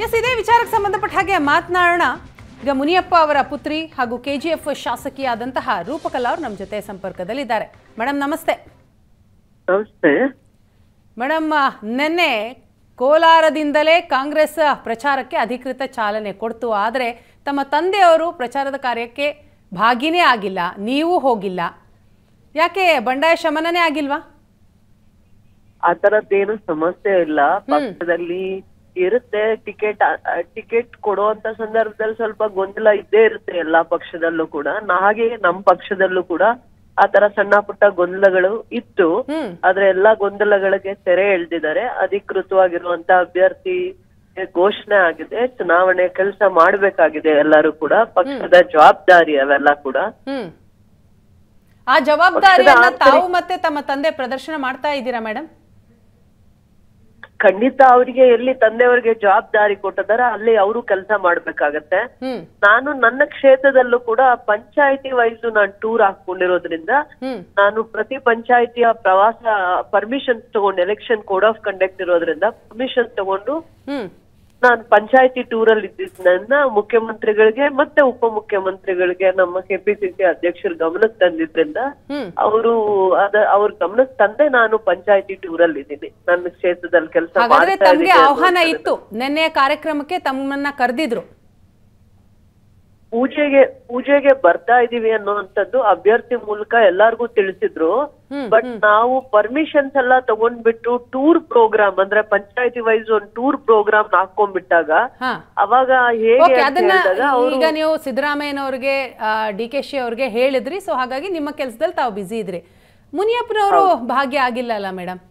S ಇದೇ ವಿಚಾರಕ್ಕೆ ಸಂಬಂಧಪಟ್ಟ ಹಾಗೆ ಮಾತನಾಡೋಣ ಈಗ ಮುನಿಯಪ್ಪ ಅವರ ಪುತ್ರಿ ಹಾಗೂ ಕೆ ಜಿ ಎಫ್ ಶಾಸಕಿಯಾದಂತಹ ರೂಪಕಲಾ ಅವರು ನಮ್ಮ ಜೊತೆ ಸಂಪರ್ಕದಲ್ಲಿದ್ದಾರೆ ಮೇಡಮ್ ನಮಸ್ತೆ ನಮಸ್ತೆ ಮೇಡಮ್ ನಿನ್ನೆ ಕೋಲಾರದಿಂದಲೇ ಕಾಂಗ್ರೆಸ್ ಪ್ರಚಾರಕ್ಕೆ ಅಧಿಕೃತ ಚಾಲನೆ ಕೊಡ್ತು ಆದರೆ ತಮ್ಮ ತಂದೆಯವರು ಪ್ರಚಾರದ ಕಾರ್ಯಕ್ಕೆ ಭಾಗಿನೇ ಆಗಿಲ್ಲ ನೀವು ಹೋಗಿಲ್ಲ ಯಾಕೆ ಬಂಡಾಯ ಶಮನನೇ ಆಗಿಲ್ವಾ ಆ ತರದ್ದೇನು ಸಮಸ್ಯೆ ಇಲ್ಲ ಪಕ್ಷದಲ್ಲಿ ಇರುತ್ತೆ ಟಿಕೆಟ್ ಟಿಕೆಟ್ ಕೊಡುವಂತ ಸಂದರ್ಭದಲ್ಲಿ ಸ್ವಲ್ಪ ಗೊಂದಲ ಇದ್ದೇ ಇರುತ್ತೆ ಎಲ್ಲಾ ಪಕ್ಷದಲ್ಲೂ ಕೂಡ ನಾ- ಹಾಗೆ ನಮ್ ಪಕ್ಷದಲ್ಲೂ ಕೂಡ ಆ ತರ ಸಣ್ಣ ಪುಟ್ಟ ಗೊಂದಲಗಳು ಇತ್ತು ಹ್ಮ್ ಆದ್ರೆ ಎಲ್ಲಾ ಗೊಂದಲಗಳಿಗೆ ತೆರೆ ಎಳೆದಿದ್ದಾರೆ ಅಧಿಕೃತವಾಗಿರುವಂತ ಅಭ್ಯರ್ಥಿ ಘೋಷಣೆ ಆಗಿದೆ ಚುನಾವಣೆ ಕೆಲಸ ಮಾಡ್ಬೇಕಾಗಿದೆ ಎಲ್ಲರೂ ಕೂಡ ಪಕ್ಷದ ಜವಾಬ್ದಾರಿ ಅವೆಲ್ಲ ಕೂಡ ಹ್ಮ್ ಆ ಜವಾಬ್ದಾರಿಯನ್ನ ಪಕ್ಷದ ತಾವು ಮತ್ತೆ ತಮ್ಮ ತಂದೆ ಪ್ರದರ್ಶನ ಮಾಡ್ತಾ ಇದ್ದೀರಾ ಮೇಡಮ್ ಖಂಡಿತ ಅವರಿಗೆ ಎಲ್ಲಿ ತಂದೆಯವರಿಗೆ ಜವಾಬ್ದಾರಿ ಕೊಟ್ಟಿದಾರ ಅಲ್ಲಿ ಅವರು ಕೆಲಸ ಮಾಡ್ಬೇಕಾಗತ್ತೆ ಹ್ಮ್ ನಾನು ನನ್ನ ಕ್ಷೇತ್ರದಲ್ಲೂ ಕೂಡ ಪಂಚಾಯತಿ ವೈಸ್ ನಾನು ಟೂರ್ ಹಾಕೊಂಡಿರೋದ್ರಿಂದ ಹ್ಮ್ ನಾನು ಪ್ರತಿ ಪಂಚಾಯತಿಯ ಪ್ರವಾಸ ಪರ್ಮಿಷನ್ ತಗೊಂಡು ಎಲೆಕ್ಷನ್ ಕೋಡ್ ಆಫ್ ಕಂಡಕ್ಟ್ ಇರೋದ್ರಿಂದ ಪರ್ಮಿಷನ್ ತಗೊಂಡು ಹ್ಮ್ ನಾನು ಪಂಚಾಯತಿ ಟೂರ್ ಅಲ್ಲಿ ಇದ್ದಿದ್ದನ್ನ ಮುಖ್ಯಮಂತ್ರಿಗಳಿಗೆ ಮತ್ತೆ ಉಪಮುಖ್ಯಮಂತ್ರಿಗಳಿಗೆ ನಮ್ಮ ಕೆಪಿಸಿಸಿ ಅಧ್ಯಕ್ಷರ ಗಮನಕ್ಕೆ ತಂದಿದ್ರಿಂದ ಹ್ಮ್ ಅವರು ಅದ ಅವ್ರ ಗಮನಕ್ಕೆ ತಂದೆ ನಾನು ಪಂಚಾಯತಿ ಟೂರ್ ಅಲ್ಲಿ ಇದ್ದೀನಿ ನನ್ನ ಕ್ಷೇತ್ರದಲ್ಲಿ ಕೆಲಸ ಹಾಗಾದ್ರೆ ಮಾಡ್ತಾ ತಮ್ಗೆ ಇದ್ದೀನಿ ಆಹ್ವಾನ ಅನ್ನೋದನ್ನ. ಇತ್ತು ನಿನ್ನೆ ಕಾರ್ಯಕ್ರಮಕ್ಕೆ ತಮ್ಮನ್ನ ಕರೆದಿದ್ರು ಪೂಜೆಗೆ ಪೂಜೆಗೆ ಬರ್ತಾ ಇದೀವಿ ಅನ್ನುವಂಥದ್ದು ಅಭ್ಯರ್ಥಿ ಮೂಲಕ ಎಲ್ಲಾರ್ಗೂ ತಿಳಿಸಿದ್ರು ಹ್ಮ್, ಬಟ್ ನಾವು ಪರ್ಮಿಷನ್ಸ್ ಎಲ್ಲ ತಗೊಂಡ್ಬಿಟ್ಟು ಟೂರ್ ಪ್ರೋಗ್ರಾಮ್ ಅಂದ್ರೆ ಪಂಚಾಯತಿ ವೈಸ್ ಒಂದ್ ಟೂರ್ ಪ್ರೋಗ್ರಾಮ್ ಹಾಕೊಂಡ್ಬಿಟ್ಟಾಗ ಹಾ ಅವಾಗ ಹೇಗೆ ಓಕೆ ಅಂತ ಅದನ್ನ ಹೇಳಿದಾಗ ಅವ್ರು ಈಗ ನೀವು ಸಿದ್ದರಾಮಯ್ಯನವ್ರಿಗೆ ಡಿ ಕೆ ಶಿ ಅವ್ರಿಗೆ ಹೇಳಿದ್ರಿ ಸೊ ಹಾಗಾಗಿ ನಿಮ್ಮ ಕೆಲಸದಲ್ಲಿ ತಾವು ಬಿಸಿ ಇದ್ರಿ ಮುನಿಯಪ್ಪನವರು ಭಾಗ್ಯ ಆಗಿಲ್ಲ ಅಲ್ಲ ಮೇಡಮ್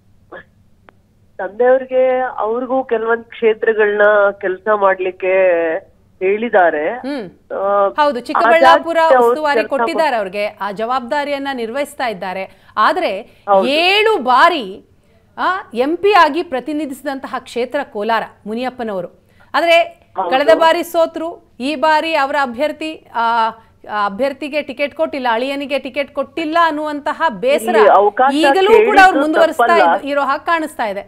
ತಂದೆಯವ್ರಿಗೆ ಅವ್ರಿಗೂ ಕೆಲವೊಂದ್ ಕ್ಷೇತ್ರಗಳನ್ನ ಕೆಲಸ ಮಾಡ್ಲಿಕ್ಕೆ ಹೇಳಿದ್ದಾರೆ ಹ್ಮ್ ಆ, ಹೌದು ಚಿಕ್ಕಬಳ್ಳಾಪುರ ಹಾಗಾಗಿ ಅವ್ರು ಉಸ್ತುವಾರಿ ಕೆಲ್ಸ ಕೊಟ್ಟಿದ್ದಾರೆ ಅವ್ರಿಗೆ ಆ ಜವಾಬ್ದಾರಿಯನ್ನ ನಿರ್ವಹಿಸ್ತಾ ಇದ್ದಾರೆ ಆದ್ರೆ ಏಳು ಬಾರಿ ಎಂ ಪಿ ಆಗಿ ಪ್ರತಿನಿಧಿಸಿದಂತಹ ಕ್ಷೇತ್ರ ಕೋಲಾರ ಮುನಿಯಪ್ಪನವರು ಆದ್ರೆ ಕಳೆದ ಬಾರಿ ಸೋತ್ರು ಈ ಬಾರಿ ಅವರ ಅಭ್ಯರ್ಥಿ ಆ ಆ ಅಭ್ಯರ್ಥಿಗೆ ಟಿಕೆಟ್ ಕೊಟ್ಟಿಲ್ಲ ಅಳಿಯನಿಗೆ ಟಿಕೆಟ್ ಕೊಟ್ಟಿಲ್ಲ ಅನ್ನುವಂತಹ ಬೇಸರ ಇಲ್ಲಿ ಅವಕಾಶ ಈಗಲೂ ಕೂಡ ಅವ್ರು ಕೇಳಿದ್ದು ಮುಂದುವರಿಸ್ತಾ ತಪ್ಪಲ್ಲ. ಇದ್- ಇರೋ ಹಾಗೆ ಕಾಣಿಸ್ತಾ ಇದೆ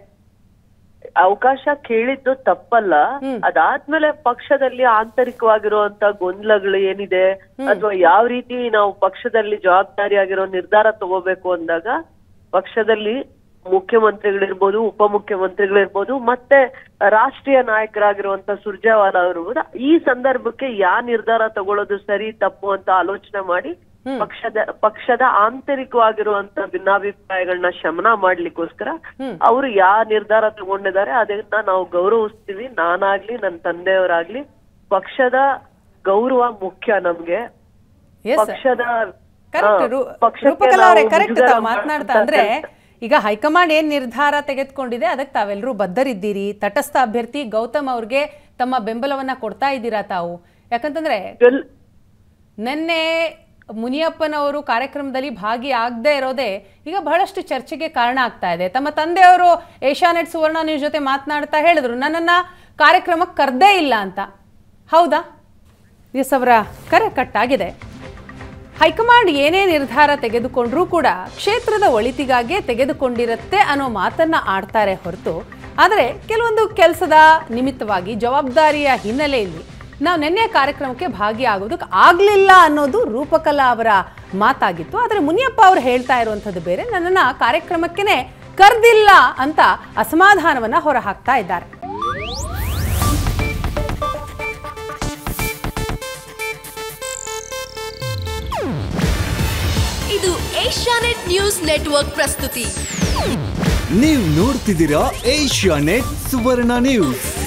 ಅವಕಾಶ ಕೇಳಿದ್ದು ತಪ್ಪಲ್ಲ ಅದಾದ್ಮೇಲೆ ಪಕ್ಷದಲ್ಲಿ ಆಂತರಿಕವಾಗಿರುವಂತ ಗೊಂದಲಗಳು ಏನಿದೆ ಅಥವಾ ಯಾವ ರೀತಿ ನಾವು ಪಕ್ಷದಲ್ಲಿ ಜವಾಬ್ದಾರಿಯಾಗಿರೋ ನಿರ್ಧಾರ ತಗೋಬೇಕು ಅಂದಾಗ ಪಕ್ಷದಲ್ಲಿ ಮುಖ್ಯಮಂತ್ರಿಗಳಿರ್ಬೋದು ಉಪಮುಖ್ಯಮಂತ್ರಿಗಳಿರ್ಬೋದು ಮತ್ತೆ ರಾಷ್ಟ್ರೀಯ ನಾಯಕರಾಗಿರುವಂತ ಸುರ್ಜೇವಾಲಾ ಅವರು ಕೂಡ ಈ ಸಂದರ್ಭಕ್ಕೆ ಯಾವ ನಿರ್ಧಾರ ತಗೊಳ್ಳೋದು ಸರಿ ತಪ್ಪು ಅಂತ ಆಲೋಚನೆ ಮಾಡಿ ಪಕ್ಷದ ಪಕ್ಷದ ಆಂತರಿಕವಾಗಿರುವಂತ ಭಿನ್ನಾಭಿಪ್ರಾಯಗಳನ್ನ ಶಮನ ಮಾಡ್ಲಿಕ್ಕೋಸ್ಕರ ಅವರು ಯಾವ ನಿರ್ಧಾರ ತಗೊಂಡಿದ್ದಾರೆ ಅದನ್ನ ನಾವು ಗೌರವಿಸ್ತೀವಿ ನಾನಾಗ್ಲಿ ನನ್ನ ತಂದೆಯವರಾಗ್ಲಿ ಪಕ್ಷದ ಗೌರವ ಮುಖ್ಯ ನಮ್ಗೆ Yes, sir. ಪಕ್ಷದ ಕರೆಕ್ಟ್ ಆ, ಪಕ್ಷಕ್ಕೆ ರೂಪಕಲಾ ಅವರೇ ನಾವು ಕರೆಕ್ಟ್ ಮುಜುಗರ ತಾವು ಮಾತನಾಡ್ತಾ ಮಾಡ್ತಾ ಅಂದ್ರೆ ಈಗ ಹೈಕಮಾಂಡ್ ಏನ್ ನಿರ್ಧಾರ ತೆಗೆದುಕೊಂಡಿದೆ ಅದಕ್ಕೆ ತಾವೆಲ್ಲರೂ ಬದ್ಧರಿದ್ದೀರಿ ತಟಸ್ಥ ಅಭ್ಯರ್ಥಿ ಗೌತಮ್ ಅವ್ರಿಗೆ ತಮ್ಮ ಬೆಂಬಲವನ್ನ ಕೊಡ್ತಾ ಇದ್ದೀರಾ ತಾವು ಯಾಕಂತಂದ್ರೆ ಗೆಲ್- ನಿನ್ನೆ ಮುನಿಯಪ್ಪನವರು ಕಾರ್ಯಕ್ರಮದಲ್ಲಿ ಭಾಗಿಯಾಗದೇ ಇರೋದೇ ಈಗ ಬಹಳಷ್ಟು ಚರ್ಚೆಗೆ ಕಾರಣ ಆಗ್ತಾ ಇದೆ ತಮ್ಮ ತಂದೆಯವರು ಏಷ್ಯಾನೆಟ್ ಸುವರ್ಣ ನ್ಯೂಸ್ ಜೊತೆ ಮಾತನಾಡ್ತಾ ಹೇಳಿದ್ರು ನನ್ನನ್ನ ಕಾರ್ಯಕ್ರಮಕ್ಕೆ ಕರ್ದೇ ಇಲ್ಲ ಅಂತ ಹೌದಾ ಎಸ್ ಅವರ ಕರೆ ಕಟ್ಟಾಗಿದೆ ಹೈಕಮಾಂಡ್ ಏನೇ ನಿರ್ಧಾರ ತೆಗೆದುಕೊಂಡ್ರೂ ಕೂಡ ಕ್ಷೇತ್ರದ ಒಳಿತಿಗಾಗಿಯೇ ತೆಗೆದುಕೊಂಡಿರುತ್ತೆ ಅನ್ನೋ ಮಾತನ್ನ ಆಡ್ತಾರೆ ಹೊರತು ಆದರೆ ಕೆಲವೊಂದು ಕೆಲಸದ ನಿಮಿತ್ತವಾಗಿ ಜವಾಬ್ದಾರಿಯ ಹಿನ್ನೆಲೆಯಲ್ಲಿ ನಾವು ನಿನ್ನೆ ಕಾರ್ಯಕ್ರಮಕ್ಕೆ ಭಾಗಿಯಾಗೋದಕ್ಕೆ ಆಗಲಿಲ್ಲ ಅನ್ನೋದು ರೂಪಕಲಾ ಅವರ ಮಾತಾಗಿತ್ತು ಆದರೆ ಮುನಿಯಪ್ಪ ಅವರು ಹೇಳ್ತಾ ಇರುವಂಥದ್ದು ಬೇರೆ ನನ್ನನ್ನು ಕಾರ್ಯಕ್ರಮಕ್ಕೇ ಕರೆದಿಲ್ಲ ಅಂತ ಅಸಮಾಧಾನವನ್ನು ಹೊರಹಾಕ್ತಾ ಇದ್ದಾರೆ ಇದು ಏಷ್ಯಾನೆಟ್ ನ್ಯೂಸ್ ನೆಟ್ವರ್ಕ್ ಪ್ರಸ್ತುತಿ ನೀವು ನೋಡ್ತಿದ್ದೀರಾ ಏಷ್ಯಾ ನೆಟ್ ಸುವರ್ಣ ನ್ಯೂಸ್